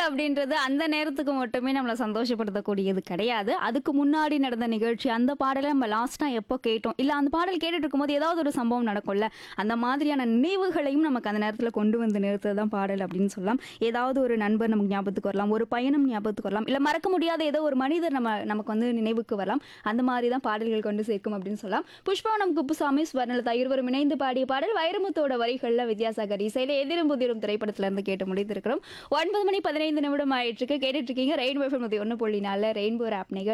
பாடல் அப்படின்றது அந்த நேரத்துக்கு மட்டுமே நம்மளை சந்தோஷப்படுத்தக்கூடியது கிடையாது அதுக்கு முன்னாடி நடந்த நிகழ்ச்சி அந்த பாடலை நம்ம லாஸ்ட்டாக எப்போ கேட்டோம் இல்லை அந்த பாடல் கேட்டுட்டு இருக்கும்போது ஏதாவது ஒரு சம்பவம் நடக்கும்ல அந்த மாதிரியான நினைவுகளையும் நமக்கு அந்த நேரத்தில் கொண்டு வந்து நிறுத்துறது தான் பாடல் அப்படின்னு சொல்லலாம் ஏதாவது ஒரு நண்பர் நமக்கு ஞாபகத்துக்கு வரலாம் ஒரு பயணம் ஞாபகத்துக்கு வரலாம் இல்லை மறக்க முடியாத ஏதோ ஒரு மனிதர் நம்ம நமக்கு வந்து நினைவுக்கு வரலாம் அந்த மாதிரி தான் பாடல்கள் கொண்டு சேர்க்கும் அப்படின்னு சொல்லலாம் புஷ்பவனம் குப்புசாமி ஸ்வர்ணலதா இருவரும் இணைந்து பாடிய பாடல் வைரமுத்தோட வரிகளில் வித்யாசாகர் இசையில எதிரும் புதிரும் திரைப்படத்துல இருந்து கேட்டு முடித்திருக்கிறோம் ஒன்பது மணி பதினைந்து நிமிடம் ஆயிட்டு இருக்கு கேட்டுட்டு இருக்கீங்க ரெயின்போ எஃப்எம் ஒன்று புள்ளி நாலில் ரெயின்போ ஆப் நிகழ்ச்சி